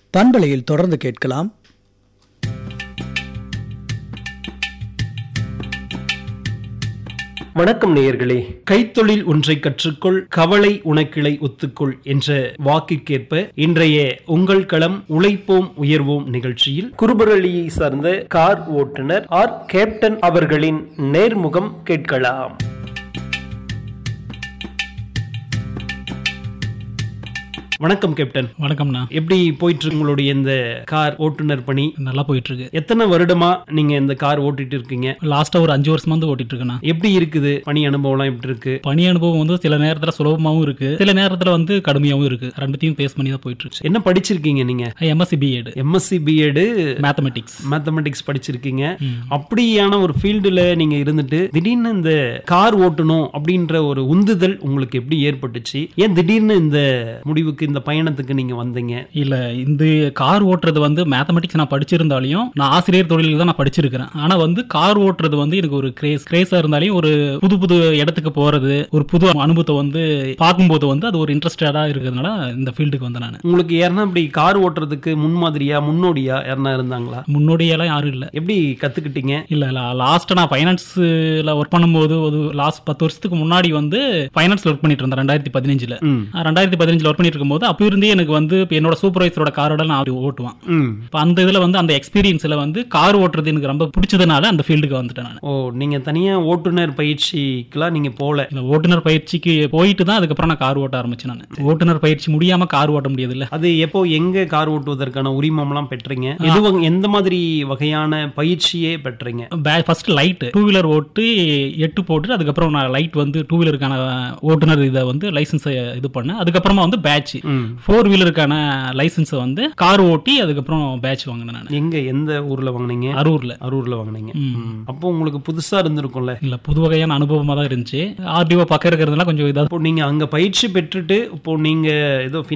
பண்பலையில் தொடர்ந்து கேட்கலாம் வணக்கம் நேயர்களே கைத்தொழில் ஒன்றை கற்றுக்கொள் கவலை உனக்கிளை ஒத்துக்கொள் என்ற வாக்கிற்கேற்ப இன்றைய உங்கள் களம் உழைப்போம் உயர்வோம் நிகழ்ச்சியில் குருபரளியை சார்ந்த கார் ஓட்டுநர் ஆர் கேப்டன் அவர்களின் நேர்முகம் கேட்கலாம் வணக்கம் கேப்டன் வணக்கம்ண்ணா எப்படி போயிட்டு இருக்கு உங்களுடைய இந்த கார் ஓட்டுநர் பணி நல்லா போயிட்டு இருக்கு எத்தனை வருடமா நீங்க இந்த கார் ஓட்டிட்டு இருக்கீங்க லாஸ்டா ஒரு அஞ்சு வருஷமா வந்து ஓட்டிட்டு இருக்கேண்ணா எப்படி இருக்குது பணி அனுபவம்லாம் எப்படி இருக்கு பணி அனுபவம் வந்து சில நேரத்துல சுலபமாவும் இருக்கு சில நேரத்துல வந்து கடுமையாவும் இருக்கு ரெண்டுத்தையும் ஃபேஸ் பண்ணி தான் போயிட்டு இருக்கு என்ன படிச்சிருக்கீங்க நீங்க MSc BEd MSc BEd mathematics mathematics படிச்சிருக்கீங்க அப்படியான ஒரு ஃபீல்டுல நீங்க இருந்துட்டு திடீர்னு இந்த கார் ஓட்டணும் அப்படின்ற ஒரு உந்துதல் உங்களுக்கு எப்படி ஏற்பட்டுச்சு ஏன் திடீர்னு இந்த முடிவுக்கு இந்த பயணத்துக்கு நீங்க வந்தீங்க இல்ல இந்த கார் ஓட்டுறது வந்து மேத்தமெட்டிக்ஸ் நான் படிச்சிருந்தாலையும் நான் ஆசிரியர் தொழிலுக்கு தான் நான் படிச்சிருக்கிறேன் ஆனா வந்து கார் ஓட்டுறது வந்து எனக்கு ஒரு கிரேஸ் கிரேஸா இருந்தாலையும் ஒரு புது புது இடத்துக்கு போறது ஒரு புது அனுபவத்தை வந்து பார்க்கும்போது வந்து அது ஒரு இன்ட்ரெஸ்டடா இருக்கிறதுனால இந்த ஃபீல்டுக்கு வந்தேன் நான் உங்களுக்கு யாருன்னா இப்படி கார் ஓட்டுறதுக்கு முன்மாதிரியா முன்னோடியா யாருன்னா இருந்தாங்களா முன்னோடியெல்லாம் யாரும் இல்லை எப்படி கத்துக்கிட்டீங்க இல்ல இல்ல லாஸ்ட் நான் ஃபைனான்ஸ்ல ஒர்க் பண்ணும்போது ஒரு லாஸ்ட் பத்து வருஷத்துக்கு முன்னாடி வந்து ஃபைனான்ஸ்ல ஒர்க் பண்ணிட்டு இருந்தேன் ரெண்டாயிரத்தி பதினஞ்சுல ம் ரெண்டாயிரத்தி பதினஞ்சுல ஒர்க் பண்ணிட்டு இருக்கும்போது அப்போ இருந்தே எனக்கு வந்து இப்ப என்னோட சூப்பர்வைசரோட காரோட நான் அப்படி ஓட்டுவேன் ம் இப்போ அந்த இதுல வந்து அந்த எக்ஸ்பீரியன்ஸ்ல வந்து கார் ஓட்டுறது எனக்கு ரொம்ப பிடிச்சதுனால அந்த ஃபீல்டுக்கு வந்துட்டேன் நான் ஓ நீங்க தனியா ஓட்டுநர் பயிற்சிக்கெல்லாம் நீங்க போல இந்த ஓட்டுநர் பயிற்சிக்கு போயிட்டு தான் அதுக்கப்புறம் நான் கார் ஓட்ட ஆரம்பிச்சேன் நான் ஓட்டுநர் பயிற்சி முடியாம கார் ஓட்ட முடியாது இல்ல அது எப்போ எங்க கார் ஓட்டுவதற்கான உரிமம்லாம் பெற்றீங்க எது வகை- எந்த மாதிரி வகையான பயிற்சியே பெற்றீங்க ஃபர்ஸ்ட் லைட் டூ வீலர் ஓட்டு எட்டு போட்டு அதுக்கப்புறம் நான் லைட் வந்து டூ வீலருக்கான ஓட்டுநர் இதை வந்து லைசன்ஸை இது பண்ணேன் அதுக்கப்புறமா வந்து பேட்ச் ம். ஃபோர் வீலருக்கான லைசன்ஸை வந்து கார் ஓட்டி அதுக்கப்புறம் பேட்ச் வாங்கினேன் நான் எங்க எந்த ஊர்ல வாங்குனீங்க அரூர்ல அரூர்ல வாங்குனீங்க ம். அப்போ உங்களுக்கு புதுசா இருந்திருக்கும்ல இல்ல புது வகையான அனுபவமா தான் இருந்துச்சு ஆர்டிஓ பக்கம் இருக்கிறதுனால கொஞ்சம் இதாக இப்போ நீங்க அங்க பயிற்சி பெற்றுட்டு இப்போ நீங்க ஏதோ